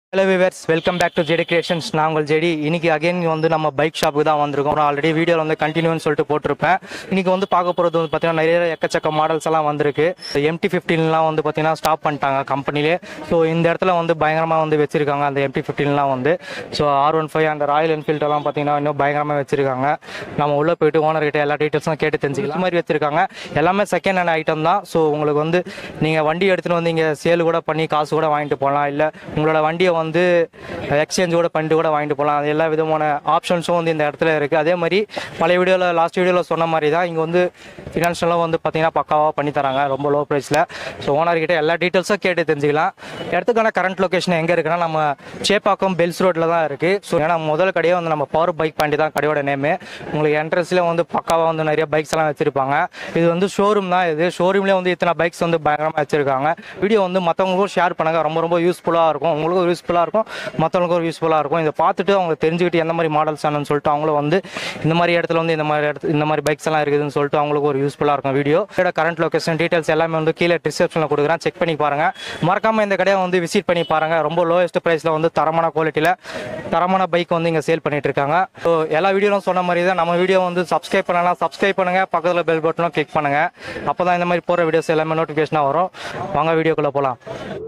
Hello viewers welcome back to JD Creations நான் உங்கள் JD இன்னைக்கு அகைன் வந்து நம்ம பைக் ஷாப்புக்கு தான் வந்திருக்கோம் ஆல்ரெடி வீடியோவில் வந்து கண்டினியூன்னு சொல்லிட்டு போட்டிருப்பேன் இன்னைக்கு வந்து பார்க்க போகிறது வந்து பார்த்தீங்கன்னா நிறைய எக்கச்சக்க மாடல்ஸ் எல்லாம் வந்திருக்கு எம்டி ஃபிஃப்டீன்லாம் வந்து பார்த்தீங்கன்னா ஸ்டாப் பண்ணிட்டாங்க கம்பெனிலே ஸோ இந்த இடத்துல வந்து பயங்கரமாக வந்து வச்சிருக்காங்க அந்த எம்டி ஃபிஃப்டீன்லாம் வந்து ஸோ ஆர் ஒன் ஃபைவ் அந்த ராயல் என்ஃபீல்டெல்லாம் பார்த்தீங்கன்னா இன்னும் பயங்கரமாக வச்சிருக்காங்க நம்ம உள்ளே போயிட்டு ஓனர் கிட்ட எல்லா டீட்டெயில்ஸும் கேட்டு தெரிஞ்சுக்கலாம் இந்த மாதிரி வச்சிருக்காங்க எல்லாமே செகண்ட் ஹேண்ட் ஐட்டம் தான் ஸோ உங்களுக்கு வந்து நீங்கள் வண்டி எடுத்துகிட்டு வந்து இங்கே சேல் கூட பண்ணி காசு கூட வாங்கிட்டு போகலாம் இல்லை உங்களோட வண்டியை வந்து எக்ஸ்சேஞ்ச் கூட பண்ணிட்டு கூட வாங்கிட்டு போகலாம் அது எல்லா விதமான ஆப்ஷன்ஸும் வந்து இந்த இடத்துல இருக்குது அதே மாதிரி பழைய வீடியோவில் லாஸ்ட் வீடியோவில் சொன்ன மாதிரி தான் இங்கே வந்து ஃபினான்ஷியலாக வந்து பார்த்தீங்கன்னா பக்காவாக பண்ணி தராங்க ரொம்ப லோ ப்ரைஸில் ஸோ ஓனர் கிட்ட எல்லா டீட்டெயில்ஸும் கேட்டு தெரிஞ்சுக்கலாம் இடத்துக்கான கரண்ட் லொகேஷன் எங்கே இருக்குன்னா நம்ம சேப்பாக்கம் பெல்ஸ் ரோட்டில் தான் இருக்குது ஸோ ஏன்னா முதல் கடையே வந்து நம்ம பவர் பைக் பாண்டி தான் கடையோட நேமு உங்களுக்கு என்ட்ரன்ஸில் வந்து பக்காவாக வந்து நிறைய பைக்ஸ் எல்லாம் வச்சிருப்பாங்க இது வந்து ஷோரூம் தான் இது ஷோரூம்லேயே வந்து இத்தனை பைக்ஸ் வந்து பயங்கரமாக வச்சிருக்காங்க வீடியோ வந்து மற்றவங்களுக்கும் ஷேர் பண்ணுங்க ரொம்ப ரொம்ப யூஸ்ஃபுல்லாக இருக்கும் உங்களுக்கும் யூஸ்ஃபுல்லாக இருக்கும் மற்றவங்களுக்கும் யூஸ்ஃபுல்லாக இருக்கும் இதை பார்த்துட்டு அவங்க தெரிஞ்சுக்கிட்டு எந்த மாதிரி மாடல்ஸ் வேணும்னு சொல்லிட்டு அவங்களும் வந்து இந்த மாதிரி இடத்துல வந்து இந்த மாதிரி இடத்து இந்த மாதிரி பைக்ஸ் எல்லாம் இருக்குதுன்னு சொல்லிட்டு அவங்களுக்கு ஒரு யூஸ்ஃபுல்லாக இருக்கும் வீடியோ இதோட கரண்ட் லொகேஷன் டீடைல்ஸ் எல்லாமே வந்து கீழே டிஸ்கிரிப்ஷனில் கொடுக்குறேன் செக் பண்ணி பாருங்க மறக்காம இந்த கடையை வந்து விசிட் பண்ணி பாருங்க ரொம்ப லோயஸ்ட் ப்ரைஸில் வந்து தரமான குவாலிட்டியில் தரமான பைக் வந்து இங்கே சேல் பண்ணிட்டு இருக்காங்க ஸோ எல்லா வீடியோவும் சொன்ன மாதிரி தான் நம்ம வீடியோ வந்து சப்ஸ்கிரைப் பண்ணலாம் சப்ஸ்கிரைப் பண்ணுங்க பக்கத்தில் பெல் பட்டனும் கிளிக் பண்ணுங்க அப்போ தான் இந்த மாதிரி போகிற வீடியோஸ் எல்லாமே நோட்டிஃபிகேஷனாக வரும் வாங்க வீடியோக்குள்ளே போகலாம்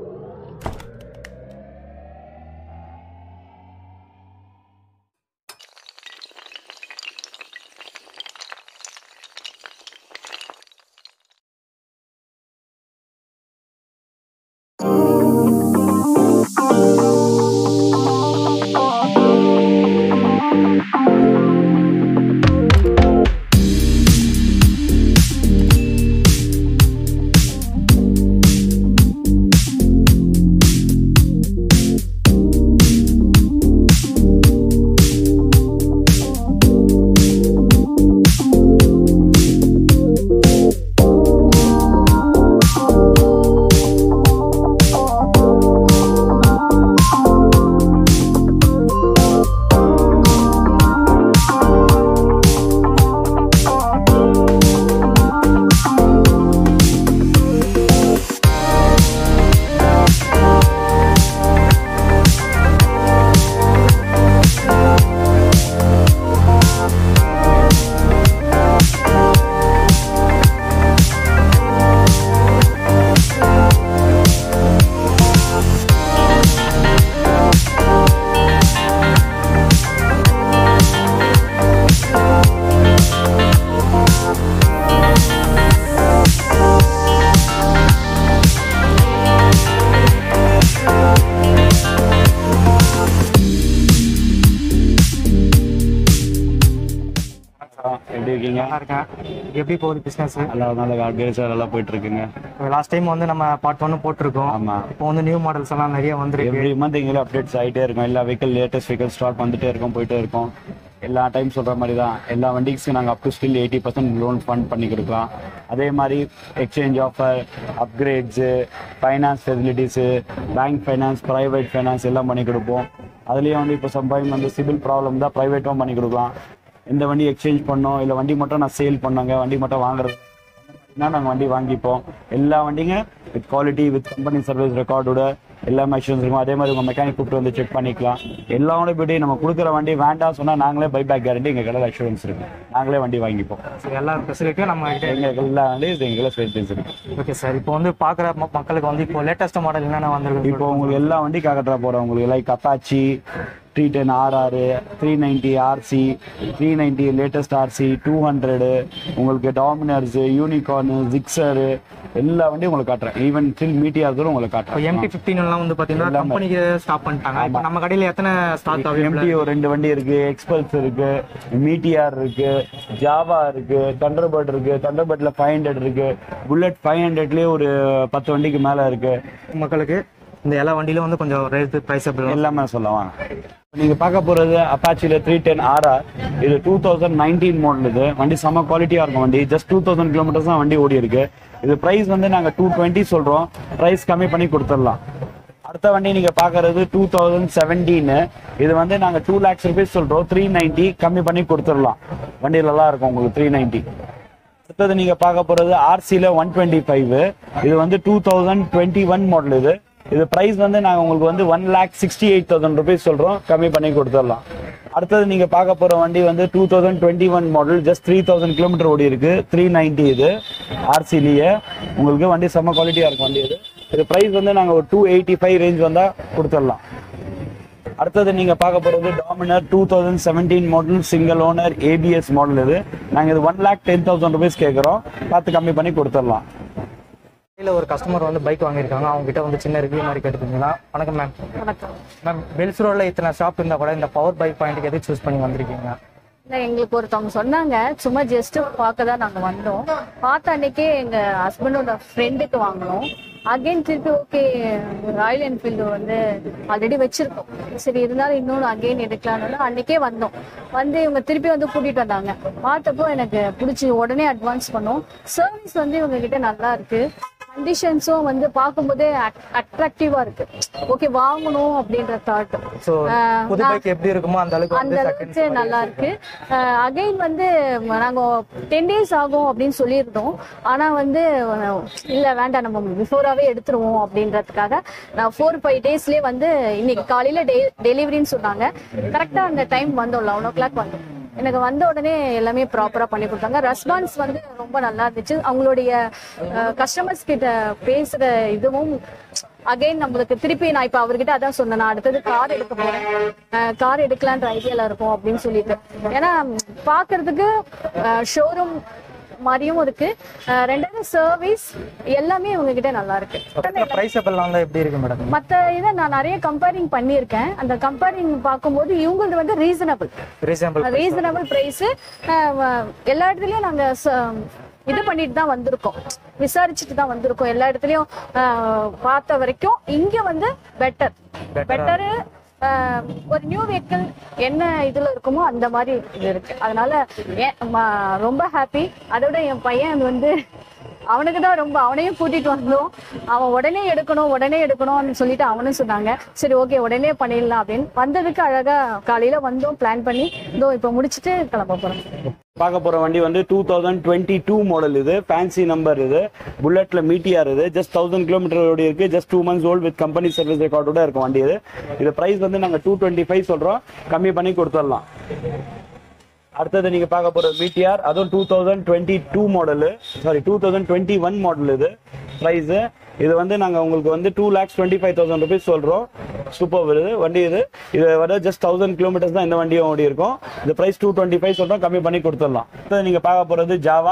எப்படி இருக்கீங்க நல்லா இருக்கேன் எப்படி போகுது பிஸ்னஸ் நல்லா நல்ல ஆர்கனைஸாக நல்லா போயிட்டு இருக்குங்க லாஸ்ட் டைம் வந்து நம்ம பார்ட் ஒன்று போட்டிருக்கோம் ஆமா இப்போ வந்து நியூ மாடல்ஸ் எல்லாம் நிறைய வந்திருக்கு எவ்ரி மந்த் எங்களும் அப்டேட்ஸ் ஆகிட்டே இருக்கும் எல்லா வெஹிக்கல் லேட்டஸ்ட் வெஹிக்கல் ஸ்டாக் வந்துட்டே இருக்கும் போயிட்டே இருக்கும் எல்லா டைம் சொல்ற மாதிரி தான் எல்லா வண்டிக்கு நாங்கள் up to still eighty percent loan fund பண்ணி கொடுக்கலாம் அதே மாதிரி exchange offer upgrades finance facilities bank finance private finance எல்லாம் பண்ணி கொடுப்போம் அதுலேயும் வந்து இப்போ சம்டைம் வந்து சிவில் ப்ராப்ளம் தான் ப்ரைவேட்டும் பண்ணி கொடுக்கலாம் இந்த வண்டி எக்ஸ்சேஞ்ச் பண்ணோம் இல்லை வண்டி மட்டும் நான் சேல் பண்ணாங்க வண்டி மட்டும் வாங்குறது நாங்கள் வண்டி வாங்கிப்போம் எல்லா வண்டிங்க with quality with company service ரெக்கார்டோட எல்லா மெஷின்ஸ் இருக்கும் அதே மாதிரி உங்கள் மெக்கானிக் கூப்பிட்டு வந்து செக் பண்ணிக்கலாம் எல்லாமே போய்ட்டு நம்ம கொடுக்குற வண்டி வேண்டாம் சொன்னால் நாங்களே பைபேக் கேரண்டி எங்கள் கடையில் அஷூரன்ஸ் இருக்கு நாங்களே வண்டி வாங்கிப்போம் So, எல்லா ஃபெசிலிட்டியும் நம்ம கிட்ட எங்களுக்கு எல்லா வண்டி இது எங்களை ஃபெசிலிட்டிஸ் இருக்கு ஓகே சார் இப்போ வந்து பார்க்குற மக்களுக்கு வந்து இப்போ லேட்டஸ்ட் மாடல் என்னென்ன வந்திருக்கு இப்போ உங்களுக்கு எல்லா வண்டி காக்கட்டா போகிறோம் உங்களுக்கு like Apache three ten RR three ninety RC three ninety latest RC two hundred உங்களுக்கு டாமினர்ஸு யூனிகார்னு ஜிக்ஸரு எல்லா வண்டியும் உங்களுக்கு காட்டுறேன் ஈவன் ஸ்டில் மீட்டியார் கூட உங்களுக்கு இப்போ காட்டுறேன் எம்டி ஃபிஃப்டின் எல்லாம் வந்து பார்த்தீங்கன்னா கம்பெனிக்கு ஸ்டாப் பண்ணிட்டாங்க இப்போ நம்ம கடையில் எத்தனை ஸ்டாக் அவைலபிள் எம்டி ஒரு ரெண்டு வண்டி இருக்கு எக்ஸ்பல்ஸ் இருக்கு மீட்டிஆர் இருக்கு ஜாவா இருக்கு தண்டர்பர்ட் இருக்கு தண்டர்பர்ட்ல ஃபைவ் ஹண்ட்ரட் இருக்கு புல்லட் ஃபைவ் ஹண்ட்ரட்லயே ஒரு பத்து வண்டிக்கு மேல இருக்கு மக்களுக்கு இந்த எல்லா வண்டியிலும் வந்து கொஞ்சம் ரேட் ப்ரைஸபிள் எல்லாமே சொல்லலாம் நீங்க பார்க்க போறது அப்பாச்சில த்ரீ டென் ஆர்ஆர் இது டூ தௌசண்ட் நைன்டீன் மாடல் இது வண்டி செம்ம குவாலிட்டியா இருக்கும் வண்டி ஜஸ்ட் டூ தௌசண்ட் கிலோமீட்டர்ஸ் தான் வண்டி ஓடி இருக்கு இது பிரைஸ் வந்து நாங்க டூ டுவெண்ட்டி சொல்றோம் பிரைஸ் கம்மி பண்ணி கொடுத்துடலாம் அடுத்த வண்டி நீங்க பாக்குறது டூ தௌசண்ட் செவன்டீன் இது வந்து நாங்க டூ லேக்ஸ் ருபீஸ் சொல்றோம் த்ரீ நைன்டி கம்மி பண்ணி கொடுத்துடலாம் வண்டி நல்லா இருக்கும் உங்களுக்கு த்ரீ நைன்டி அடுத்தது நீங்க பார்க்க போறது ஆர்சில ஒன் டுவெண்ட்டி ஃபைவ் இது வந்து two thousand twenty one model இது இது பிரைஸ் வந்து நாங்கள் உங்களுக்கு வந்து one lakh sixty eight thousand rupees சொல்கிறோம் கம்மி பண்ணி கொடுத்துடலாம் அடுத்தது நீங்கள் பார்க்க போகிற வண்டி வந்து two thousand twenty one model just three thousand kilometre ஓடி இருக்கு த்ரீ நைன்ட்டி இது ஆர்சிலேயே உங்களுக்கு வண்டி செம்ம குவாலிட்டியாக இருக்கும் வண்டி இது இது ப்ரைஸ் வந்து நாங்கள் ஒரு டூ எயிட்டி ஃபைவ் ரேஞ்ச் வந்தால் கொடுத்துடலாம் அடுத்தது நீங்க பார்க்க போறது Dominar two thousand seventeen model single owner ABS model இது நாங்க இது one lakh ten thousand rupees கேட்குறோம் பார்த்து கம்மி பண்ணி கொடுத்துடலாம் இல்ல ஒரு கஸ்டமர் வந்து பைக் வாங்கியிருக்காங்க அவங்க கிட்ட வந்து சின்ன ரிவ்யூ மாதிரி கேட்டுருந்தீங்களா வணக்கம் மேம் வணக்கம் மேம் பெல்ஸ் ரோட்ல இத்தனை ஷாப் இருந்தா கூட இந்த பவர் பைக் பாயிண்ட்டுக்கு எது சூஸ் பண்ணி வந்திருக்கீங்க இல்லை எங்களுக்கு ஒருத்தவங்க சொன்னாங்க சும்மா ஜஸ்ட் பார்க்க தான் நாங்கள் வந்தோம் பார்த்த அன்னைக்கே எங்கள் ஹஸ்பண்டோட ஃப்ரெண்டுக்கு வாங்கினோம் அகைன் திருப்பி ஓகே ராயல் என்ஃபீல்டு வந்து ஆல்ரெடி வச்சிருக்கோம் சரி இருந்தாலும் இன்னொன்று அகைன் எடுக்கலாம்னு அன்னைக்கே வந்தோம் வந்து இவங்க திருப்பி வந்து கூட்டிட்டு வந்தாங்க பார்த்தப்போ எனக்கு பிடிச்சி உடனே அட்வான்ஸ் பண்ணோம் சர்வீஸ் வந்து இவங்க கிட்ட நல்லா இருக்கு கண்டிஷன்ஸும் வந்து பார்க்கும்போதே அட்ராக்டிவா இருக்கு ஓகே வாங்கணும் அப்படின்ற தாட் ஸோ புது பைக் எப்படி இருக்குமோ அந்த அளவுக்கு அந்த வந்து அளவுக்கு நல்லா இருக்கு அகைன் வந்து ம, நாங்க டென் டேஸ் ஆகும் அப்படின்னு சொல்லியிருந்தோம் ஆனா வந்து அஹ், இல்ல வேண்டாம் நம்ம பிஃபோராவே எடுத்துருவோம் அப்படின்றதுக்காக நான் ஃபோர் ஃபைவ் டேஸ்லயே வந்து இன்னைக்கு காலையில டெலிவரின்னு சொன்னாங்க கரெக்டா அந்த டைம் வந்தோம் லெவன் ஓ கிளாக் வந்தோம் எனக்கு வந்த உடனே எல்லாமே ப்ராப்பரா பண்ணி கொடுத்தாங்க ரெஸ்பான்ஸ் வந்து ரொம்ப நல்லா இருந்துச்சு அவங்களுடைய கஸ்டமர்ஸ் கிட்ட பேசுற இதுவும் அகைன் நம்மளுக்கு திருப்பி நான் இப்ப அவர்கிட்ட அதான் சொன்னேன் நான் அடுத்தது கார் எடுக்க போறேன் கார் எடுக்கலான்ற ஐடியால இருக்கும் அப்படின்னு சொல்லிட்டு ஏன்னா ம், பாக்குறதுக்கு ஷோரூம் மாதிரியும் இருக்கு அஹ், ரெண்டாவது சர்வீஸ் எல்லாமே இவங்க கிட்ட நல்லா இருக்கு பிரைஸ் எல்லாம் வந்து எப்படி இருக்கு மேடம் மத்த இதை நான் நிறைய கம்பேரிங் பண்ணியிருக்கேன் அந்த கம்பேரிங் பார்க்கும்போது இவங்களது வந்து ரீசனபிள் ரீசனபிள் ரீசனபிள் பிரைஸ் எல்லா இடத்துலயும் நாங்க ச- இது பண்ணிட்டு தான் வந்திருக்கோம் விசாரிச்சுட்டு தான் வந்திருக்கோம் எல்லா இடத்துலயும் அஹ், பார்த்த வரைக்கும் இங்க வந்து பெட்டர் பெட்டரு ஒரு நியூ வெஹிக்கிள் என்ன இதுல இருக்குமோ அந்த மாதிரி இது இருக்கு அதனால ஏன் ம- ரொம்ப ஹாப்பி அதோட என் பையன் வந்து அவனுக்கு தான் ரொம்ப அவனையும் கூட்டிட்டு வந்தோம் அவன் உடனே எடுக்கணும் உடனே எடுக்கணும்னு சொல்லிட்டு அவனும் சொன்னாங்க சரி ஓகே உடனே பண்ணிடலாம் அப்படின்னு வந்ததுக்கு அழகா காலையில வந்தோம் பிளான் பண்ணி இதோ இப்போ முடிச்சுட்டு கிளம்ப போறோம் பார்க்க போற வண்டி வந்து two thousand twenty two model இது ஃபேன்சி நம்பர் இது புல்லட்ல மீட்டியார் இது ஜஸ்ட் தௌசண்ட் கிலோமீட்டர் ஓடி இருக்கு just two months old with company service ரெக்கார்டோட இருக்கும் வண்டி இது இது பிரைஸ் வந்து நாங்க டூ டுவெண்ட்டி ஃபைவ் சொல்றோம் கம்மி பண்ணி கொடுத்துடலாம் அடுத்தது நீங்க பார்க்க போற மீட்டியார் அதுவும் two thousand twenty two model sorry two thousand twenty one model இது ப்ரைஸ் இது வந்து நாங்க உங்களுக்கு வந்து two lakhs twenty five thousand rupees சொல்றோம் சூப்பர் வருது வண்டி இது இது வர ஜஸ்ட் தௌசண்ட் கிலோமீட்டர்ஸ் தான் இந்த வண்டியும் ஓடி இருக்கும் இந்த பிரைஸ் டூ டுவெண்ட்டி ஃபைவ் சொல்றோம் கம்மி பண்ணி கொடுத்துடலாம் அடுத்தது நீங்க பார்க்க போறது Jawa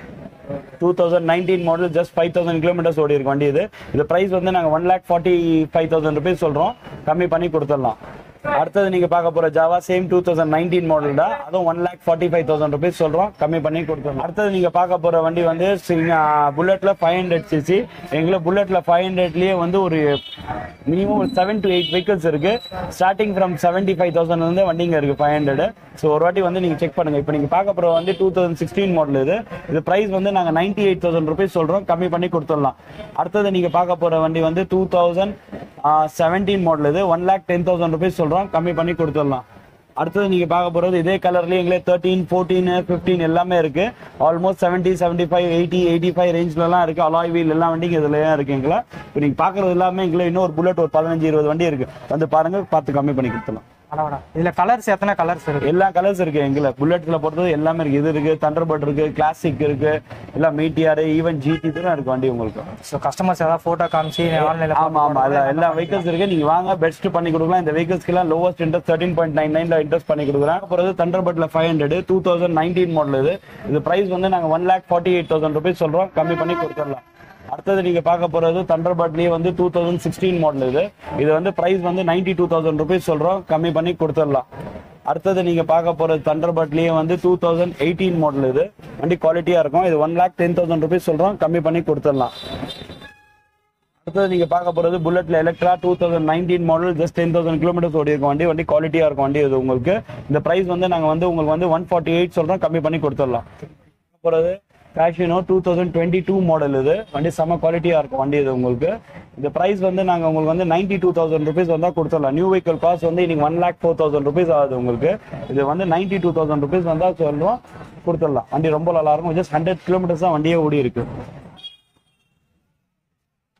two thousand nineteen model just five thousand kilometres ஓடி இருக்கு வண்டி இது இது பிரைஸ் வந்து நாங்கள் one lakh forty five thousand rupees சொல்கிறோம் கம்மி பண்ணி கொடுத்துடலாம் அடுத்தது நீங்க பார்க்க போற Jawa same two thousand nineteen model தான் அதுவும் one lakh forty five thousand rupees சொல்றோம் கம்மி பண்ணி கொடுத்துருவோம் அடுத்தது நீங்க பார்க்க போற வண்டி வந்து புல்லட்ல ஃபைவ் ஹண்ட்ரட் சிசி எங்களை புல்லட்ல ஃபைவ் ஹண்ட்ரட்லயே வந்து ஒரு மினிமம் ஒரு செவன் டு எயிட் வெஹிக்கிள்ஸ் இருக்கு starting from seventy five thousand வந்து வண்டிங்க இருக்கு ஃபைவ் ஹண்ட்ரட் ஸோ ஒரு வாட்டி வந்து நீங்க செக் பண்ணுங்க இப்போ நீங்க பார்க்க போற வந்து டூ தௌசண்ட் சிக்ஸ்டீன் மாடல் இது இது பிரைஸ் வந்து நாங்க நைன்டி எயிட் தௌசண்ட் ருபீஸ் சொல்றோம் கம்மி பண்ணி கொடுத்துடலாம் அடுத்தது நீங்க பார்க்க போற வண்டி வந்து டூ தௌசண்ட் செவன்டீன் மாடல் இது one lakh ten thousand rupees சொல்றோம் கம்மி பண்ணி கொடுத்துடலாம் அடுத்தது நீங்க பார்க்க போறது இதே கலர்லயே எங்களே தேர்ட்டீன் ஃபோர்டீன் ஃபிஃப்டீன் எல்லாமே இருக்கு almost seventy seventy five eighty eighty five ரேஞ்ச்லலாம் இருக்கு அலாய் வீல் எல்லா வண்டிங்க இதுலயும் இருக்கு எங்களை இப்போ நீங்க பாக்குறது எல்லாமே எங்களை இன்னும் ஒரு புல்லட் ஒரு பதினஞ்சு இருபது வண்டி இருக்கு வந்து பாருங்க பார்த்து கம்மி பண்ணி கொடுத்துடலாம் அடவாடா இதுல கலர்ஸ் எத்தனை கலர்ஸ் இருக்கு எல்லா கலர்ஸ் இருக்கு எங்களை புல்லட்ல பொறுத்தது எல்லாமே இருக்கு இது இருக்கு தண்டர்பர்ட் இருக்கு கிளாசிக் இருக்கு எல்லாம் மீட்டியார் ஈவன் ஜிடி தான் இருக்கு வண்டி உங்களுக்கு ஸோ கஸ்டமர்ஸ் ஏதாவது போட்டோ காமிச்சு ஆன்லைன்ல ஆமா ஆமா எல்லா எல்லா வெஹிக்கல்ஸ் இருக்கு நீங்க வாங்க பெஸ்ட் பண்ணி கொடுக்கலாம் இந்த வெஹிக்கல்ஸ்க்கு எல்லாம் lowest interest thirteen point nine நைன்ல இன்ட்ரெஸ்ட் பண்ணி கொடுக்குறேன் அப்புறம் தண்டர்பர்ட்ல five hundred two thousand nineteen model இது இது பிரைஸ் வந்து நாங்க one lakh forty eight thousand rupees சொல்றோம் கம்மி பண்ணி கொடுத்துடலாம் அடுத்தது நீங்க பார்க்க போறது தண்டர்பர்ட்லயே வந்து டூ தௌசண்ட் சிக்ஸ்டீன் மாடல் இது இது வந்து பிரைஸ் வந்து நைன்டி டூ தௌசண்ட் ருபீஸ் சொல்றோம் கம்மி பண்ணி கொடுத்துடலாம் அடுத்தது நீங்க பார்க்க போறது தண்டர்பர்ட்லயே வந்து டூ தௌசண்ட் எயிட்டீன் மாடல் இது வண்டி குவாலிட்டியா இருக்கும் இது one lakh ten thousand rupees சொல்றோம் கம்மி பண்ணி கொடுத்துடலாம் அடுத்தது நீங்க பார்க்க போறது புல்லட்ல Electra two thousand nineteen model just ten thousand kilometres ஓடி இருக்கும் வண்டி வண்டி குவாலிட்டியா இருக்கும் வண்டி இது உங்களுக்கு இந்த பிரைஸ் வந்து நாங்க வந்து உங்களுக்கு வந்து ஒன் ஃபார்ட்டி எயிட் சொல்றோம் கம்மி பண்ணி கொடுத்துடலாம் போறது கேஷினோ two thousand twenty two model இது வண்டி செம்ம குவாலிட்டியா இருக்கும் வண்டி இது உங்களுக்கு இந்த பிரைஸ் வந்து நாங்க உங்களுக்கு வந்து நைன்டி டூ தௌசண்ட் ருபீஸ் வந்தா கொடுத்துடலாம் நியூ வெஹிக்கல் காஸ்ட் வந்து இன்னைக்கு one lakh four thousand rupees ஆகுது உங்களுக்கு இது வந்து நைன்டி டூ தௌசண்ட் ருபீஸ் வந்தா சொல்லுவோம் கொடுத்துடலாம் வண்டி ரொம்ப நல்லா இருக்கும் ஜஸ்ட் ஹண்ட்ரட் கிலோமீட்டர்ஸ் தான் வண்டியே ஓடி இருக்கு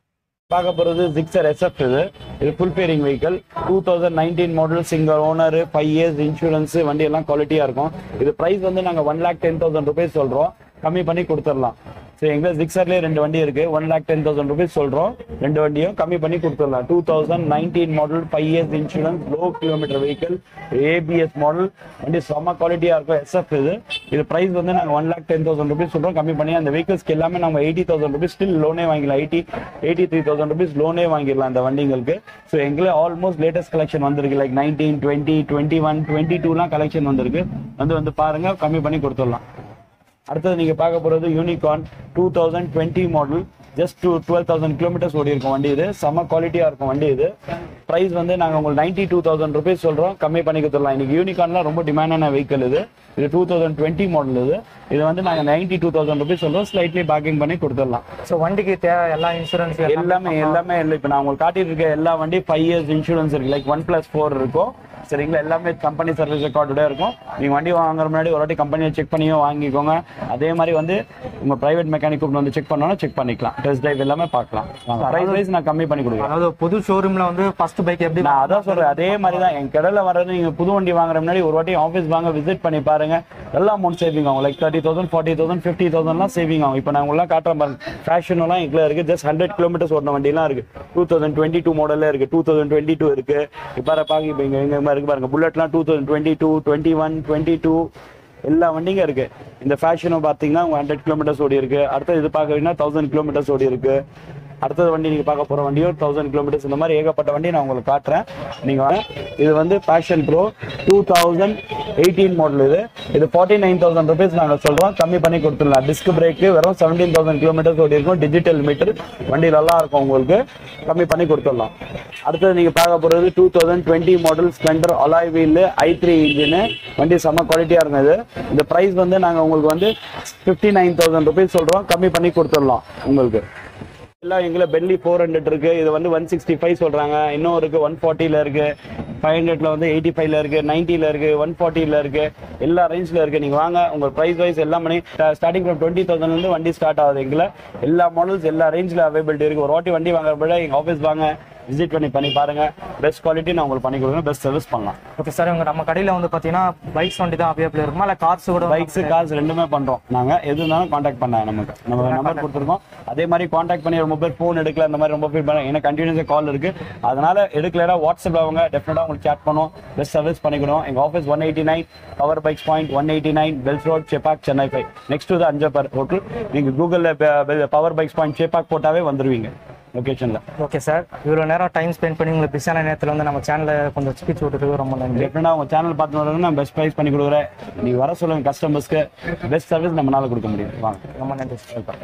பார்க்க போகிறது ஜிக்ஸர் எஸ்எஃப் இது இது full fairing vehicle two thousand nineteen model single owner five years insurance வண்டி எல்லாம் குவாலிட்டியாக இருக்கும் இது ப்ரைஸ் வந்து நாங்கள் one lakh ten thousand rupees சொல்கிறோம் கம்மி பண்ணி கொடுத்துடலாம் சரி எங்க ஜிக்ஸர்லேயே ரெண்டு வண்டி இருக்கு one lakh ten thousand rupees சொல்கிறோம் ரெண்டு வண்டியும் கம்மி பண்ணி கொடுத்துடலாம் two thousand nineteen model five years insurance low kilometre vehicle ABS model வண்டி செம்ம குவாலிட்டியாக இருக்கும் எஸ்எஃப் இது இது ப்ரைஸ் வந்து நாங்கள் one lakh ten thousand rupees சொல்கிறோம் கம்மி பண்ணி அந்த வெஹிக்கல்ஸ்க்கு எல்லாமே நம்ம எயிட்டி தௌசண்ட் ருபீஸ் ஸ்டில் லோனே வாங்கிடலாம் eighty eighty three thousand rupees லோனே வாங்கிடலாம் அந்த வண்டிங்களுக்கு ஸோ எங்களே ஆல்மோஸ்ட் லேட்டஸ்ட் கலெக்ஷன் வந்திருக்கு like nineteen twenty twenty one twenty டூலாம் கலெக்ஷன் வந்திருக்கு வந்து வந்து பாருங்க கம்மி பண்ணி கொடுத்துடலாம் அடுத்தது நீங்க பார்க்க போறது Unicorn two thousand twenty model just two twelve thousand kilometres ஓடி இருக்கும் வண்டி இது செம்ம குவாலிட்டியா இருக்கும் வண்டி இது பிரைஸ் வந்து நாங்க உங்களுக்கு நைன்டி டூ தௌசண்ட் ருபீஸ் சொல்றோம் கம்மி பண்ணி கொடுத்துடலாம் இன்னைக்கு யூனிகார்ன்லாம் ரொம்ப டிமாண்டான வெஹிக்கல் இது இது டூ தௌசண்ட் டுவெண்ட்டி மாடல் இது இது வந்து நாங்க நைன்டி டூ தௌசண்ட் ருபீஸ் சொல்றோம் ஸ்லைட்லி பேக்கிங் பண்ணி கொடுத்துடலாம் ஸோ வண்டிக்கு தேவை எல்லா இன்சூரன்ஸ் எல்லாமே எல்லாமே இல்லை இப்போ நான் உங்களுக்கு காட்டிட்டு இருக்க எல்லா வண்டி ஃபைவ் இயர்ஸ் இன்சூரன்ஸ் இருக்கு லைக் ஒன் பிளஸ் ஃபோர் இருக்கும் சரிங்களா எல்லாமே கம்பெனி சர்வீஸ் ரெக்கார்டோட இருக்கும் நீங்க வண்டி வாங்குற முன்னாடி ஒரு வாட்டி கம்பெனியை செக் பண்ணியும் வாங்கிக்கோங்க அதே மாதிரி வந்து உங்க பிரைவேட் மெக்கானிக் கூப்பிட்டு வந்து செக் பண்ணணும் செக் பண்ணிக்கலாம் டெஸ்ட் டிரைவ் எல்லாமே பார்க்கலாம் ப்ரைஸ் வைஸ் நான் கம்மி பண்ணி கொடுக்குறேன் அதாவது புது ஷோரூம்ல வந்து ஃபர்ஸ்ட் பைக் எப்படி நான் அதான் சொல்றேன் அதே மாதிரி தான் என் கடையில் வர்றது நீங்க புது வண்டி வாங்குற முன்னாடி ஒரு வாட்டி ஆஃபீஸ் வாங்க விசிட் பண்ணி பாருங்க நல்ல அமௌண்ட் சேவிங் ஆகும் like thirty thousand forty thousand fifty தௌசண்ட்லாம் சேவிங் ஆகும் இப்போ நான் உங்களாம் காட்டுறேன் பாருங்க ஃபேஷன் எல்லாம் எங்களை இருக்கு ஜஸ்ட் ஹண்ட்ரட் கிலோமீட்டர்ஸ் ஓடின வண்டிலாம் இருக்கு டூ தௌசண்ட் டுவெண்ட்டி டூ மாடல்ல இருக்கு டூ தௌசண்ட் டுவெண்ட்டி டூ இருக்கு இப்போ பாருங்க இப்போ இங்க எங்க இருக்கு பாருங்க புல்லட்லாம் two thousand twenty two twenty one twenty two எல்லா வண்டிங்க இருக்கு இந்த ஃபேஷனும் பார்த்தீங்கன்னா உங்க ஹண்ட்ரட் கிலோமீட்டர்ஸ் ஓடி இருக்கு அடுத்து இது பார்க்கறீங்கன்னா தௌசண்ட் கிலோமீட்டர்ஸ் ஓடி இருக்கு அடுத்தது வண்டி நீங்க பார்க்க போற வண்டியும் தௌசண்ட் கிலோமீட்டர்ஸ் இந்த மாதிரி ஏகப்பட்ட வண்டி நான் உங்களுக்கு காட்டுறேன் நீங்க வாங்க இது வந்து Passion Pro two thousand eighteen model இது இது ஃபார்ட்டி நைன் தௌசண்ட் ருபீஸ் நாங்கள் சொல்றோம் கம்மி பண்ணி கொடுத்துடலாம் டிஸ்க் பிரேக்கு வெறும் செவன்டீன் தௌசண்ட் கிலோமீட்டர்ஸ் ஓடி இருக்கும் டிஜிட்டல் மீட்டர் வண்டி நல்லா இருக்கும் உங்களுக்கு கம்மி பண்ணி கொடுத்துடலாம் அடுத்தது நீங்க பார்க்க போறது two thousand twenty model Splendor alloy wheel I three engine வண்டி செம்ம குவாலிட்டியா இருக்கும் இது இந்த பிரைஸ் வந்து நாங்க உங்களுக்கு வந்து ஃபிஃப்டி நைன் தௌசண்ட் ருபீஸ் சொல்றோம் கம்மி பண்ணி கொடுத்துடலாம் உங்களுக்கு எல்லாம் எங்களை பெல்லி ஃபோர் ஹண்ட்ரட் இருக்கு இது வந்து ஒன் சிக்ஸ்டி ஃபைவ் சொல்றாங்க இன்னும் இருக்கு ஒன் ஃபார்ட்டில இருக்கு ஃபைவ் ஹண்ட்ரட்ல வந்து எயிட்டி ஃபைவ்ல இருக்கு நைன்ட்டில இருக்கு ஒன் ஃபார்ட்டில இருக்கு எல்லா ரேஞ்ச்ல இருக்கு நீங்க வாங்க உங்க பிரைஸ் வைஸ் எல்லாம் பண்ணி ஸ்டார்டிங் ஃப்ரம் டுவெண்ட்டி தௌசண்ட்ல இருந்து வண்டி ஸ்டார்ட் ஆகுது எங்களை எல்லா மாடல்ஸ் எல்லா ரேஞ்ச்ல அவைபிலிட்டி இருக்கு ஒரு வாட்டி வண்டி வாங்குற விட எங்க ஆஃபீஸ் வாங்க விசிட் பண்ணி பண்ணி பாருங்க பெஸ்ட் குவாலிட்டி நான் உங்களுக்கு பண்ணி கொடுக்குறேன் பெஸ்ட் சர்வீஸ் பண்ணலாம் ஓகே சார் உங்க நம்ம கடையில வந்து பாத்தீங்கன்னா பைக்ஸ் வண்டி தான் அவைலபிள் இருக்குமா இல்ல கார்ஸ் கூட பைக்ஸ் கார்ஸ் ரெண்டுமே பண்றோம் நாங்க எது இருந்தாலும் காண்டாக்ட் பண்ணாங்க நமக்கு நம்ம நம்பர் கொடுத்துருக்கோம் அதே மாதிரி காண்டாக்ட் பண்ணி ரொம்ப பேர் ஃபோன் எடுக்கல அந்த மாதிரி ரொம்ப ஃபீல் பண்ண எனக்கு கண்டினியூஸா கால் இருக்கு அதனால எடுக்கலனா வாட்ஸ்அப்ல அவங்க டெஃபினட்டா உங்களுக்கு சேட் பண்ணுவோம் பெஸ்ட் சர்வீஸ் பண்ணிக்கிறோம் எங்க office one eighty nine Power Bikes Point one eighty nine Bells Road Chepauk Chennai five next to Anjappar hotel நீங்க கூகுள்ல பவர் பைக்ஸ் பாயிண்ட் செப்பாக் போட்டாவே வந்துருவீங்க லொகேஷன்ல ஓகே சார் இவ்வளவு நேரம் டைம் ஸ்பெண்ட் பண்ணி உங்களுக்கு பிஸியான நேரத்துல வந்து நம்ம சேனலை கொஞ்சம் ஸ்பீச் விட்டுறதுக்கு ரொம்ப நன்றி டெஃபினட்டா உங்க சேனல் பார்த்து வரணும் நான் பெஸ்ட் ப்ரைஸ் பண்ணி கொடுக்குறேன் நீங்க வர சொல்லுங்க கஸ்டமர்ஸ்க்கு பெஸ்ட் சர்வீஸ் நம்மளால கொடுக்க முடியும் வாங்க ரொம்ப நன்றி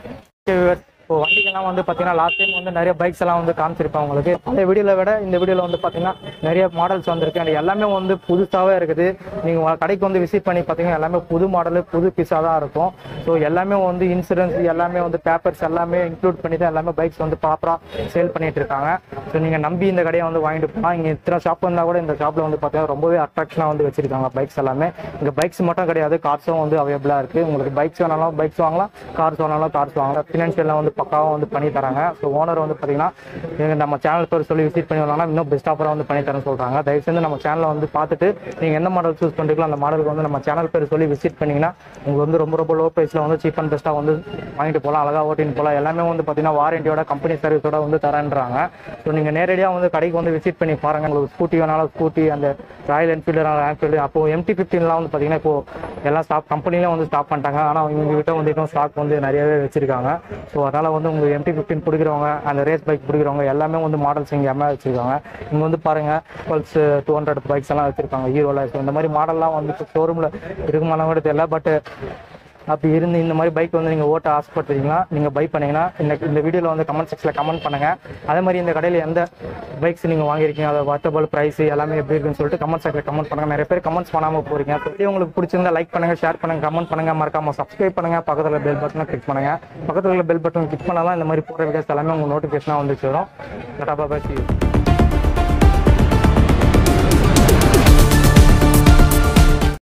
சார் இப்போ வண்டிகள்லாம் வந்து பார்த்தீங்கன்னா லாஸ்ட் டைம் வந்து நிறைய பைக்ஸ் எல்லாம் வந்து காமிச்சிருப்பேன் உங்களுக்கு அந்த வீடியோவில் விட இந்த வீடியோவில் வந்து பார்த்தீங்கன்னா நிறைய மாடல்ஸ் வந்திருக்கு and எல்லாமே வந்து புதுசாகவே இருக்குது நீங்கள் கடைக்கு வந்து விசிட் பண்ணி பார்த்தீங்கன்னா எல்லாமே புது மாடலு புது பீஸாக தான் இருக்கும் ஸோ எல்லாமே வந்து இன்சூரன்ஸ் எல்லாமே வந்து பேப்பர்ஸ் எல்லாமே இன்க்ளூட் பண்ணி தான் எல்லாமே பைக்ஸ் வந்து ப்ராப்பராக சேல் பண்ணிட்டு இருக்காங்க ஸோ நீங்கள் நம்பி இந்த கடையை வந்து வாங்கிட்டு போகலாம் இங்கே இத்தனை ஷாப் இருந்தால் கூட இந்த ஷாப்பில் வந்து பார்த்தீங்கன்னா ரொம்பவே அட்ராக்ஷனாக வந்து வச்சிருக்காங்க பைக்ஸ் எல்லாமே இங்கே பைக்ஸ் மட்டும் கிடையாது கார்ஸும் வந்து அவைலபிளாக இருக்குது உங்களுக்கு பைக்ஸ் வேணாலும் பைக்ஸ் வாங்கலாம் கார்ஸ் வேணாலும் கார்ஸ் வாங்கலாம் ஃபினான்ஷியலாக வந்து பக்காவாக வந்து பண்ணி தராங்க ஸோ ஓனர் வந்து பார்த்தீங்கன்னா எங்க நம்ம சேனல் பேர் சொல்லி விசிட் பண்ணி வந்தாங்கன்னா இன்னும் பெஸ்ட் ஆஃபராக வந்து பண்ணி தரேன்னு சொல்கிறாங்க தயவு செஞ்சு நம்ம சேனலை வந்து பார்த்துட்டு நீங்கள் எந்த மாடல் சூஸ் பண்ணுறீங்களோ அந்த மாடலுக்கு வந்து நம்ம சேனல் பேர் சொல்லி விசிட் பண்ணீங்கன்னா உங்களுக்கு வந்து ரொம்ப ரொம்ப லோ ப்ரைஸில் வந்து சீப் அண்ட் பெஸ்ட்டாக வந்து வாங்கிட்டு போகலாம் அழகாக ஓட்டின்னு போகலாம் எல்லாமே வந்து பார்த்தீங்கன்னா வாரண்டியோட கம்பெனி சர்வீஸோட வந்து தரேன்றாங்க ஸோ நீங்கள் நேரடியாக வந்து கடைக்கு வந்து விசிட் பண்ணி பாருங்க உங்களுக்கு ஸ்கூட்டி வேணாலும் ஸ்கூட்டி அந்த ராயல் என்ஃபீல்டு ராயல் என்ஃபீல்டு அப்போ எம்டி ஃபிஃப்டின்லாம் வந்து பார்த்தீங்கன்னா இப்போ எல்லாம் ஸ்டாப் கம்பெனிலாம் வந்து ஸ்டாப் பண்ணிட்டாங்க ஆனால் இவங்க கிட்ட வந்து இன்னும் ஸ்டாக் வந்து நிறையவே வச்சிருக்காங்க ஸோ அதனால் வந்து உங்களுக்கு எம்டி ஃபிஃப்டின் பிடிக்கிறவங்க அந்த ரேஸ் பைக் பிடிக்கிறவங்க எல்லாமே வந்து மாடல்ஸ் இங்கே எம்மா வச்சிருக்காங்க இங்கே வந்து பாருங்க பல்ஸ் டூ ஹண்ட்ரட் பைக்ஸ் எல்லாம் வச்சிருக்காங்க ஹீரோல ஸோ இந்த மாதிரி மாடல்லாம் வந்து ஷோரூமில் இருக்குமாலாம் கூட தெரியல பட் அப்படி இருந்து இந்த மாதிரி பைக் வந்து நீங்கள் ஓட்ட ஆசைப்பட்டீங்கன்னா நீங்கள் பை பண்ணீங்கன்னா இந்த இந்த வீடியோவில் வந்து கமெண்ட் செக்ஷனில் கமெண்ட் பண்ணுங்கள் அதே மாதிரி இந்த கடையில் எந்த பைக்ஸ் நீங்கள் வாங்கியிருக்கீங்க அதை வாட்டபிள் ப்ரைஸ் எல்லாமே எப்படி இருக்குன்னு சொல்லிட்டு கமெண்ட் செக்ஷனில் கமெண்ட் பண்ணுங்கள் நிறைய பேர் கமெண்ட்ஸ் பண்ணாமல் போறீங்க அப்படி உங்களுக்கு பிடிச்சிருந்தா லைக் பண்ணுங்கள் ஷேர் பண்ணுங்கள் கமெண்ட் பண்ணுங்கள் மறக்காம சப்ஸ்கிரைப் பண்ணுங்கள் பக்கத்தில் பெல் பட்டனை கிளிக் பண்ணுங்கள் பக்கத்தில் உள்ள பெல் பட்டன் கிளிக் பண்ணாதான் இந்த மாதிரி போகிற வீடியோஸ் எல்லாமே உங்கள் நோட்டிஃபிகேஷனாக வந்து சேரும் டாடா பாய் see you.